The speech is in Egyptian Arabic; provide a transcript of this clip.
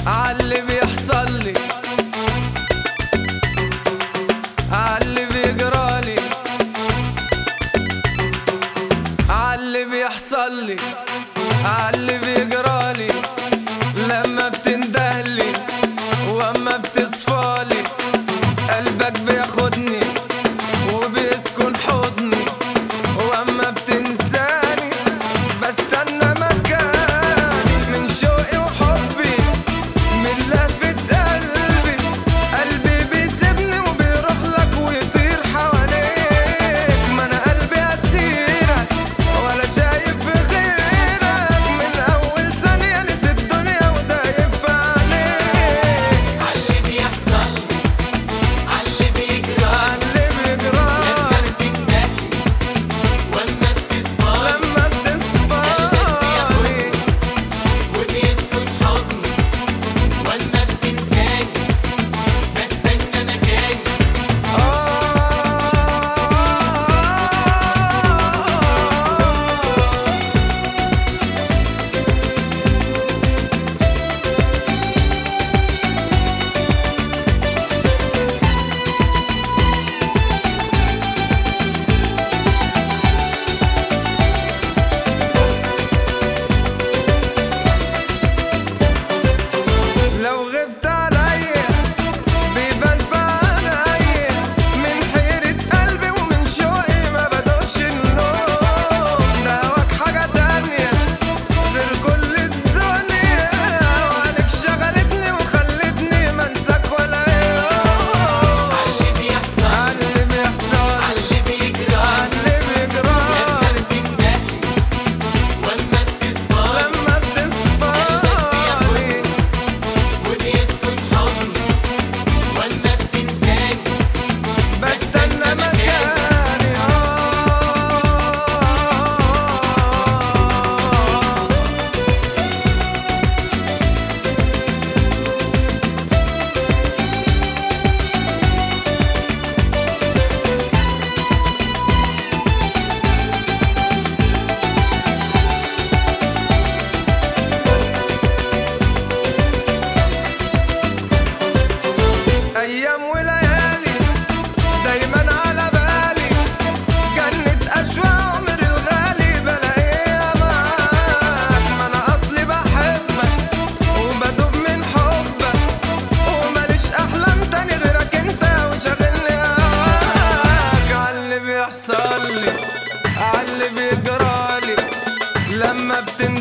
عاللي بيحصل لي عاللي بيجرالي عاللي بيحصل لي عاللي بيجرالي لما بتندهلي واما بتصفالي قلبك بياخدني وبيسكن حضني واما بتنساني بستنى مكاني من شوقي وحبي من لفة قلبي قلبي بيسيبني وبيروح لك ويطير حواليك ما انا قلبي اسيرك ولا شايف غيرك من اول ثانية نسيت الدنيا ودايب في عليك عاللي بيحصل عاللي بيجرى عاللي لما بيجرالي بتندهلي واما بتصفالي لما بتصفالي وبيسكن حضني واما بتنساني بستنى مكاني آه لو غبت عليا بيبان في عينيا من حيرة قلبي ومن شوقي ما بدوش النوم ده هواك حاجة تانية غير كل الدنيا وعليك شغلتني وخلتني منساك ولا يوم عاللي بيحصل عاللي بيحصل عاللي بيجرى عاللي لما بيجرالي بتندهلي واما بتصفالي لما بتصفالي وبيسكن حضني واما بتنساني بستنى مكاني آه أيام وليالي دايما على بالي جنة أشواق عمر الغالي بلاقيها معاك ما أنا أصلي بحبك وبدوب من حبك وماليش أحلام تاني غيرك أنت وشاغلني هواك عاللي بيحصل لي عاللي بيجرالي لما بتن